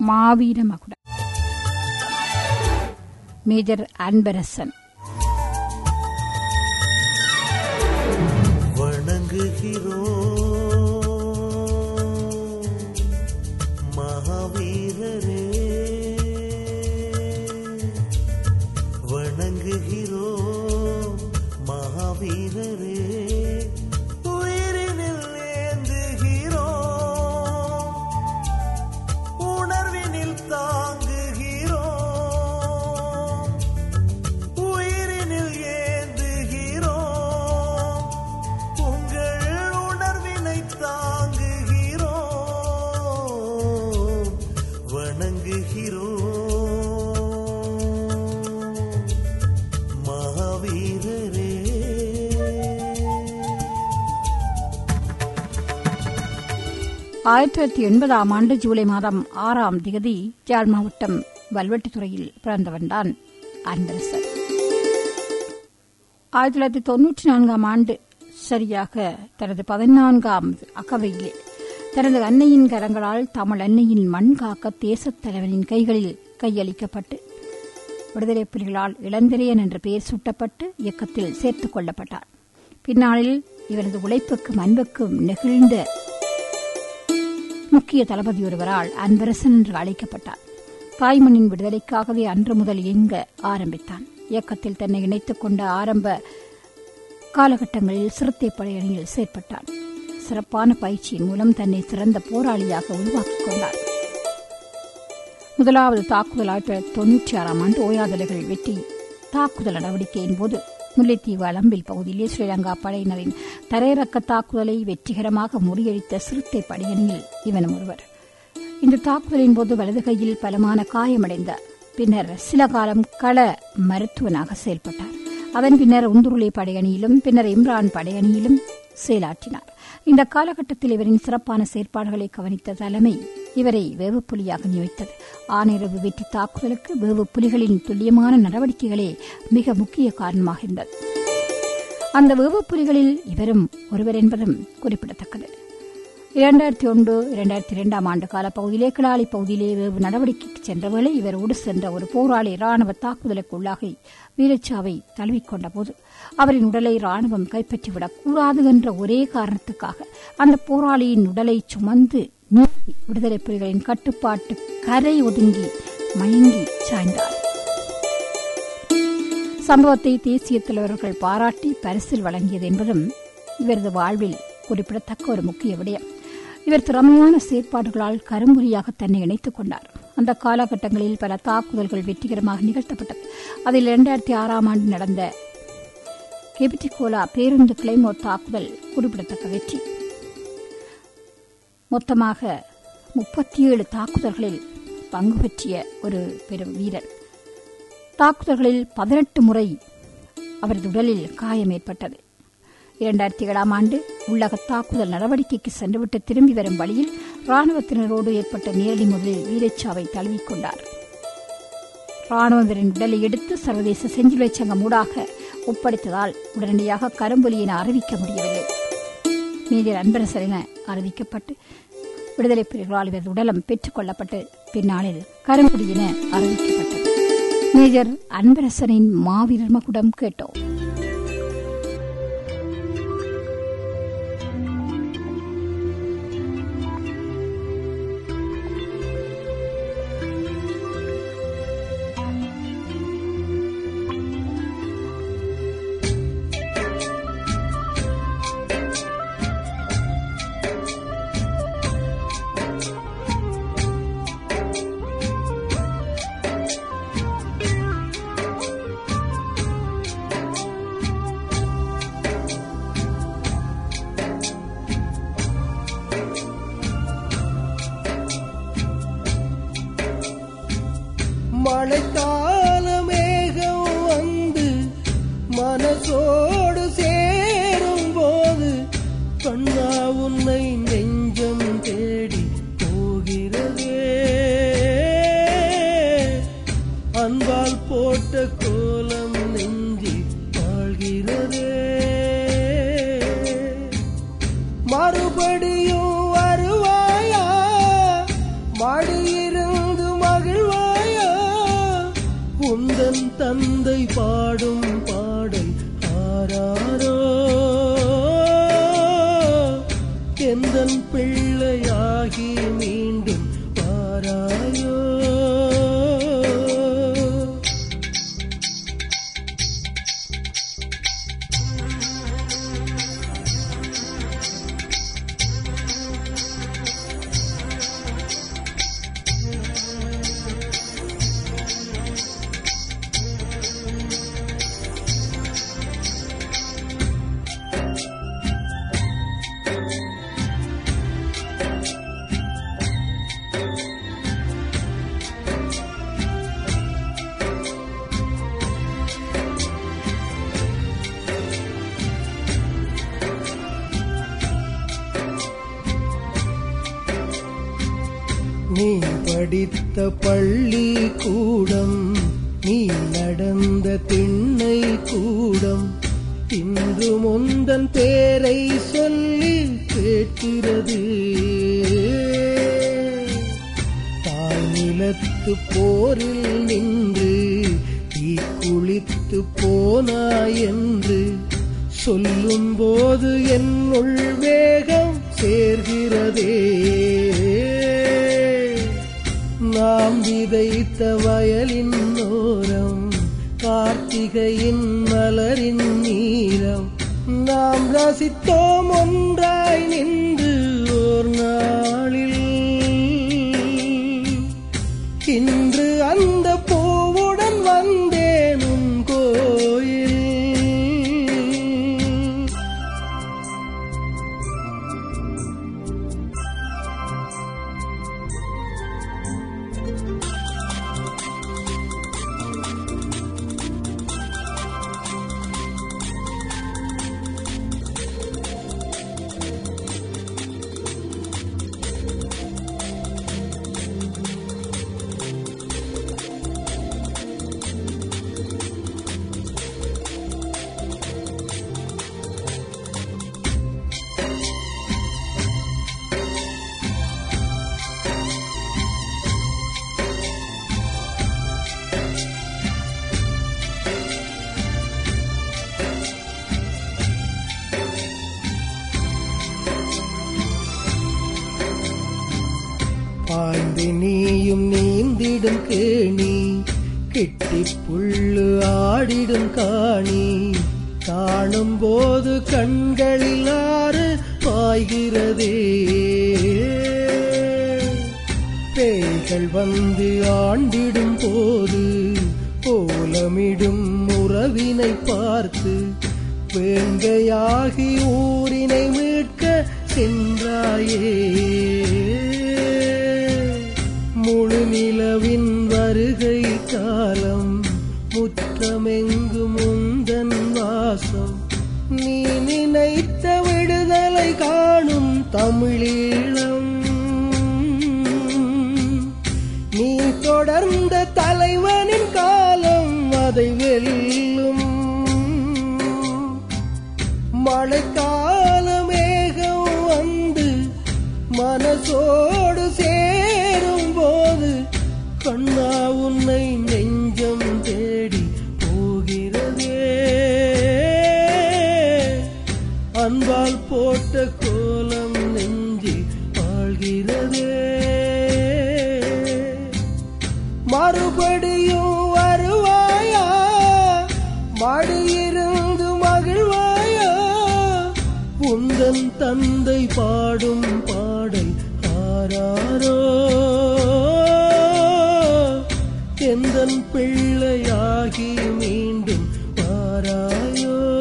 மாவீர மகுடம் மேஜர் அன்பரசன் வணங்குகிறோம் மகாவீரரே வணங்குகிறோம் மகாவீரரே உயிரினில் ஏந்துகிறோம் உணர்வினில் தாங்குகிறோம் உயிரினில் ஏந்துகிறோம் உங்கள் உணர்வினை தாங்குகிறோம் வணங்குகிறோம் மகாவீரரே ஆயிரத்தி தொள்ளாயிரத்தி எண்பதாம் ஆண்டு ஜூலை மாதம் ஆறாம் திகதி ஜாழ் மாவட்டம் வல்வெட்டித்துறையில் பிறந்தவன்தான் அன்பரசன் ஆயிரத்தி தொள்ளாயிரத்தி தொன்னூற்றி நான்காம் ஆண்டு சரியாக தனது பதினான்காம் அகவையிலே தனது அன்னையின் கரங்களால் தமிழ் அன்னையின் மண் காக்க தேசத் தலைவனின் கைகளில் கையளிக்கப்பட்டு விடுதலை புலிகளால் இளந்திரையன் என்ற பெயர் சூட்டப்பட்டு இயக்கத்தில் சேர்த்துக் கொள்ளப்பட்டார் பின்னாளில் இவரது உழைப்புக்கும் அன்புக்கும் நெகிழ்ந்த முக்கிய தளபதி ஒருவரால் அன்பரசன் என்று அழைக்கப்பட்டார் தாய்மண்ணின் விடுதலைக்காகவே அன்று முதல் இயங்க ஆரம்பித்தான் இயக்கத்தில் தன்னை இணைத்துக் கொண்ட ஆரம்ப காலகட்டங்களில் சிறுத்தை படையணியில் செயற்பட்டான் சிறப்பான பயிற்சியின் மூலம் தன்னை சிறந்த போராளியாக உருவாக்கிக் கொண்டார் முதலாவது தாக்குதல் ஆயிரத்தி தொள்ளாயிரத்தி தொன்னூற்றி ஆறாம் ஆண்டு ஓயாதலைகள் வெற்றி தாக்குதல் நடவடிக்கையின் போது முல்லைத்தீவு அளம்பில் பகுதியிலே ஸ்ரீலங்கா படையினரின் தரையிறக்க தாக்குதலை வெற்றிகரமாக முறியடித்த சிறுத்தை படையணியில் இவனும் ஒருவர் இந்த தாக்குதலின் போது வலது கையில் பலமான காயமடைந்தார் பின்னர் சில காலம் கள மருத்துவனாக செயல்பட்டார் அதன் பின்னர் உந்துருளை படையணியிலும் பின்னர் இம்ரான் படையணியிலும் செயலாற்றினார் இந்த காலகட்டத்தில் இவரின் சிறப்பான செயற்பாடுகளை கவனித்த தலைமை இவரை வேவுப்புலியாக நியமித்தது ஆனிரவு வெற்றி தாக்குதலுக்கு வேவு புலிகளின் துல்லியமான நடவடிக்கைகளே மிக முக்கிய காரணமாக இருந்தது அந்த வேவு புலிகளில் இவரும் ஒருவர் என்பதும் குறிப்பிடத்தக்கது இரண்டாயிரத்தி ஒன்று இரண்டாயிரத்தி இரண்டாம் ஆண்டு கால பகுதியிலே கிளாலி பகுதியிலே வேவு நடவடிக்கைக்கு சென்ற வேளை இவரோடு சென்ற ஒரு போராளி ராணுவ தாக்குதலுக்கு உள்ளாகி வீரச்சாவை தழுவிக்கொண்ட போது அவரின் உடலை ராணுவம் கைப்பற்றிவிடக் கூடாது என்ற ஒரே காரணத்துக்காக அந்த போராளியின் உடலை சுமந்து நீக்கி விடுதலை புலிகளின் கட்டுப்பாட்டு கரை ஒதுங்கி மயங்கி சாய்ந்தார் சம்பவத்தை தேசிய தலைவர்கள் பாராட்டி பரிசில் வழங்கியது என்பதும் இவரது வாழ்வில் குறிப்பிடத்தக்க ஒரு முக்கிய விடயம் இவர் திறமையான செயற்பாடுகளால் கரும்புலியாக தன்னை இணைத்துக் கொண்டார் அந்த காலகட்டங்களில் பல தாக்குதல்கள் வெற்றிகரமாக நிகழ்த்தப்பட்டது அதில் இரண்டாயிரத்தி ஆறாம் ஆண்டு நடந்த கெபிட்டிகோலா பேருந்து கிளைமோர் தாக்குதல் குறிப்பிடத்தக்க வெற்றி மொத்தமாக முப்பத்தி ஏழு தாக்குதல்களில் பங்கு பற்றிய ஒரு பெரும் வீரர் தாக்குதல்களில் பதினெட்டு முறை அவரது உடலில் காயம் ஏற்பட்டது இரண்டாயிரத்தி ஏழாம் ஆண்டு உள்ளக தாக்குதல் நடவடிக்கைக்கு சென்றுவிட்டு திரும்பி வரும் வழியில் ராணுவத்தினரோடு ஏற்பட்ட நேரடி முதலில் வீரச்சாவை தழுவிக்கொண்டார் ராணுவத்தினரின் உடலை எடுத்து சர்வதேச செஞ்சிலுவை சங்கம் ஊடாக ஒப்படைத்ததால் உடனடியாக கரும்புலி என அறிவிக்க முடியவில்லை மேஜர் அன்பரசர் என அறிவிக்கப்பட்டு விடுதலை புலிகளால் இவரது உடலம் பெற்றுக் கொள்ளப்பட்டு பின்னாளில் கரும்புலி என அறிவிக்கப்பட்டது மேஜர் அன்பரசனின் மாவீரர் மகுடம் கேட்டோம் மழைக்கால மேகம் வந்து மனசோடு சேரும் போது கண்ணா உன்னை நெஞ்சம் தேடி போகிறதே அன்பால் போட்ட கோலம் நெஞ்சி வாழ்கிறதே மறுபடியும் வருவாயா மடியிருந்து உந்தன் தந்தை பாடும் பாடல் ஆராரோ எந்தன் பிள்ளையாகி மீண்டும் பாராயோ நீ படித்த பள்ளி கூடம் நீ நடந்த திண்ணை கூடம் இன்று முந்தன் பேரை சொல்லி கேட்கிறது தாய் நிலத்து போரில் நின்று தீ குளித்து போனாய் என்று சொல்லும் போது என்னுள் வேகம் சேர்கிறதே நாம் விதைத்த வயலின் ஓரம் கார்த்திகையின் மலரின் நீரம் நாம் ரசித்தோம் ஒன்றாய் நின்று ஓர் நாளில் இன்று அந்த பூவுடன் வந்தேன் உன் கோயில் பாய்ந்து நீயும் நீந்திடும் கேணி கெட்டி புல்லு ஆடிடும் காணி காணும் போது கண்களில் ஆறு பாய்கிறதே பேய்கள் வந்து ஆண்டிடும் போது கோலமிடும் உறவினை பார்த்து வேங்கையாகி ஊரினை மீட்க சென்றாயே முழு நிலவின் வருகை காலம் முற்றமெங்கும் முந்தன் வாசம் நீ நினைத்த விடுதலை காணும் தமிழீழம் நீ தொடர்ந்த தலைவனின் காலம் அதை வெல்லும் மழைக்கால மேகம் வந்து மனசோடு சேரும் போது கண்ணா உன்னை நெஞ்சம் தேடி போகிறதே அன்பால் போட்ட கோலம் நெஞ்சி வாழ்கிறதே மறுபடியும் வருவாயா மடியிருந்து மகிழ்வாயா உந்தன் தந்தை பாடும் பாடல் ஆராரோ எந்தன் பிள்ளையாகி மீண்டும் பாராயோ